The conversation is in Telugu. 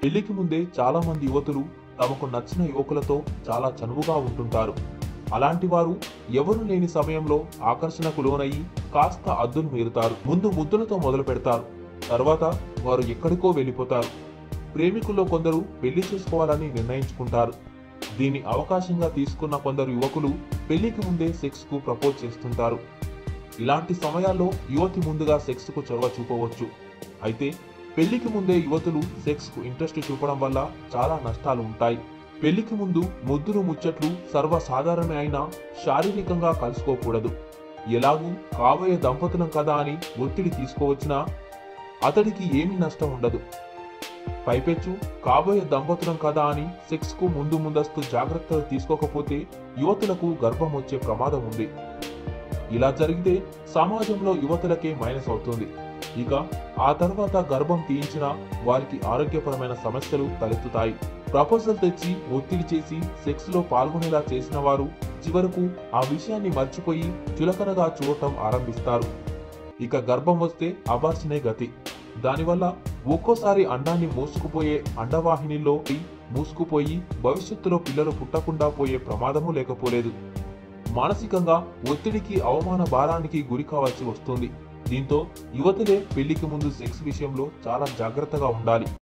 పెళ్లికి ముందే చాలా మంది యువతులు తమకు నచ్చిన యువకులతో చాలా చనువుగా ఉంటుంటారు అలాంటి వారు ఎవరు లేని సమయంలో ఆకర్షణకు లోనయ్యి కాస్త అద్దును మీరుతారు ముందు ముద్దులతో మొదలు పెడతారు తర్వాత వారు ఎక్కడికో వెళ్ళిపోతారు ప్రేమికుల్లో కొందరు పెళ్లి చేసుకోవాలని నిర్ణయించుకుంటారు దీన్ని అవకాశంగా తీసుకున్న కొందరు యువకులు పెళ్లికి ముందే సెక్స్ కు ప్రపోజ్ చేస్తుంటారు ఇలాంటి సమయాల్లో యువతి ముందుగా సెక్స్ కు చొరవ చూపవచ్చు అయితే పెళ్లికి ముందే యువతులు సెక్స్ కు ఇంట్రెస్ట్ చూపడం వల్ల చాలా నష్టాలు ఉంటాయి పెళ్లికి ముందు ముద్దులు ముచ్చట్లు సర్వసాధారణమే అయినా శారీరకంగా కలుసుకోకూడదు ఎలాగూ కాబోయే దంపతులం కదా అని ఒత్తిడి తీసుకోవచ్చినా అతడికి ఏమీ నష్టం ఉండదు పైపెచ్చు కాబోయే దంపతులం కదా అని సెక్స్ కు ముందు ముందస్తు జాగ్రత్తలు తీసుకోకపోతే యువతులకు గర్భం వచ్చే ప్రమాదం ఉంది ఇలా జరిగితే సమాజంలో యువతులకే మైనస్ అవుతుంది ఇక ఆ తర్వాత గర్భం తీయించిన వారికి ఆరోగ్యపరమైన సమస్యలు తలెత్తుతాయి ప్రపోజల్ తెచ్చి ఒత్తిడి చేసి సెక్స్ లో పాల్గొనేలా చేసిన వారు చివరకు ఆ విషయాన్ని మర్చిపోయి చులకనగా చూడటం ఆరంభిస్తారు ఇక గర్భం వస్తే అబార్షనే గతి దానివల్ల ఒక్కోసారి అండాన్ని మోసుకుపోయే అండవాహినిలో మూసుకుపోయి భవిష్యత్తులో పిల్లలు పుట్టకుండా పోయే ప్రమాదము లేకపోలేదు మానసికంగా ఒత్తిడికి అవమాన భారానికి గురి కావాల్సి వస్తుంది దీంతో యువతులే పెళ్లికి ముందు సెక్స్ విషయంలో చాలా జాగ్రత్తగా ఉండాలి